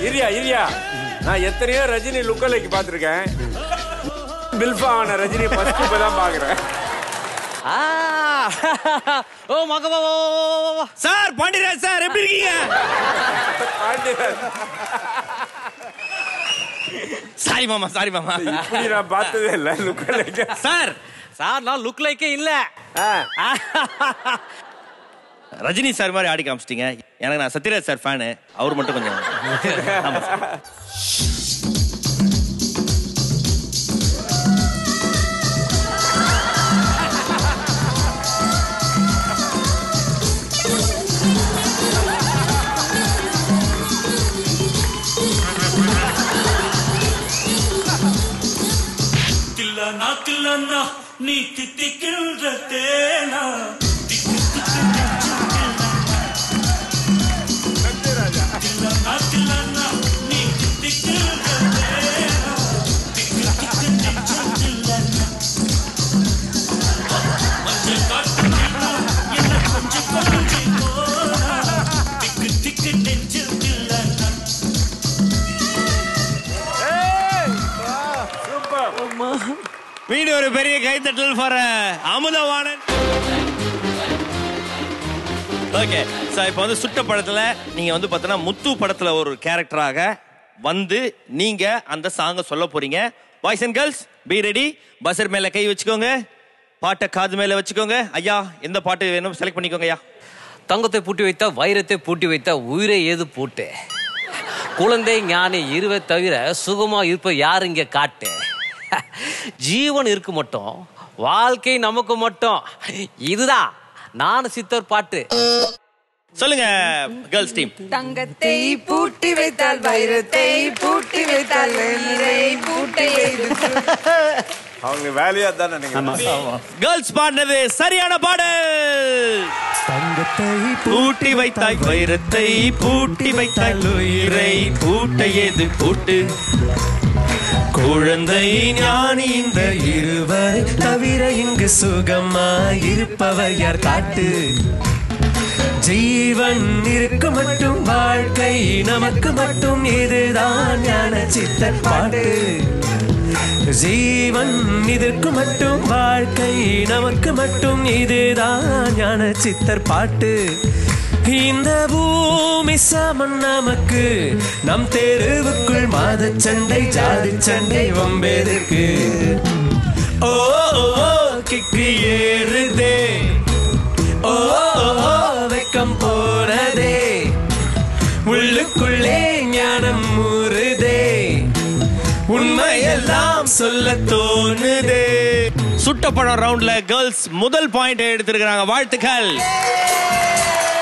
இரியா இரியா நான் எத்தனையோ ரஜினி லுக்கலைக்கு பார்த்துருக்கேன் பில்ஃபா ஆன ரஜினி ஃபர்ஸ்ட் இப்போ தான் பார்க்குறேன் ஆ, ஓ மக வா, வா, வா, வா, வா, வா. சார் பாண்டியராஜ் சார் எப்படி இருக்கீங்க சாரி மாமா சாரி மாமா இப்படி நான் பார்த்ததே இல்லை லுக்கலைக்கு சார் சார் நான் லுக் லைக்கே இல்ல ரஜினி சார் மாதிரி ஆடி காமிச்சிட்டீங்க எனக்கு நான் சத்யராஜ் சார் ஃபேனு அவர் மட்டும் கொஞ்சம் ஆமா சார். தில்லனா தில்லனா நீ தித்திக்கின்ற தேனா தில்லனா தில்லனா நீ தித்திக்கின்ற தேனா திக்கு திக்கு நெஞ்சம் தில்லனா மஞ்சள் காட்டு நீனா என்ன கொஞ்சம் கொஞ்சி போனா திக்கு திக்கு நெஞ்சம் தில்லனா மீண்டும் ஒரு பெரிய கைத்தட்டல் ஃபார் அமுதவாணன் ஓகே சார் இப்போ வந்து சுட்ட படத்துல நீங்க வந்து பார்த்தீங்கன்னா முத்து படத்துல ஒரு கேரக்டராக வந்து நீங்க அந்த சாங்கை சொல்ல போறீங்க boys and girls be ready buzzer மேல கை வச்சுக்கோங்க பாட்டை காது மேல வச்சுக்கோங்க ஐயா எந்த பாட்டு வேணும் செலக்ட் பண்ணிக்கோங்க ஐயா தங்கத்தை பூட்டி வைத்த வைரத்தை பூட்டி வைத்த உயிரை ஏது பூட்டு குழந்தை ஞானி இருவை தவிர சுகமா இருப்ப யார் இங்க காட்டு ஜீவன் இருக்கு மட்டும் வாழ்க்கை நமக்கு மட்டும் இதுதான் நான் சித்தர் பாட்டு சொல்லுங்க கேர்ள்ஸ் டீம் தங்கத்தை பூட்டி வைத்தால் வைரத்தை பூட்டி வைத்தால் உயிரை பூட்டை அவங்க வேலையா தான் நினைக்கிறேன் கேர்ள்ஸ் பாடினது சரியான பாடல் பூட்டி வைத்தாய் வைரத்தை பூட்டி வைத்தாய் உயிரை பூட்ட ஏது பூட்டு குழந்தை ஞானி இந்த இருவர் தவிர இங்கு சுகமாயிருப்பவர் யார் காட்டு ஜீவன் இருக்கு மட்டும் வாழ்க்கை நமக்கு மட்டும் இதுதான் ஞான சித்தர் பாட்டு ஜீவன் இதற்கு மட்டும் வாழ்க்கை நமக்கு மட்டும் இதுதான் ஞான சித்தர் பாட்டு இந்த பூமி சமன் நமக்கு நம் தெருவுக்குள் மாத சண்டை ஜாதி சண்டை வம்பெருக்கு ஓ ஓ, ஓ கிக்கு ஏறுதே ஓ ஓ, ஓ வெக்கம் போனதே உள்ளுக்குள்ளே ஞானம் ஊறுதே உண்மையெல்லாம் சொல்ல தோணுதே சுட்ட படம் ரவுண்ட்ல கேர்ள்ஸ் முதல் பாயிண்ட் எடுத்திருக்கிறாங்க வாழ்த்துக்கள்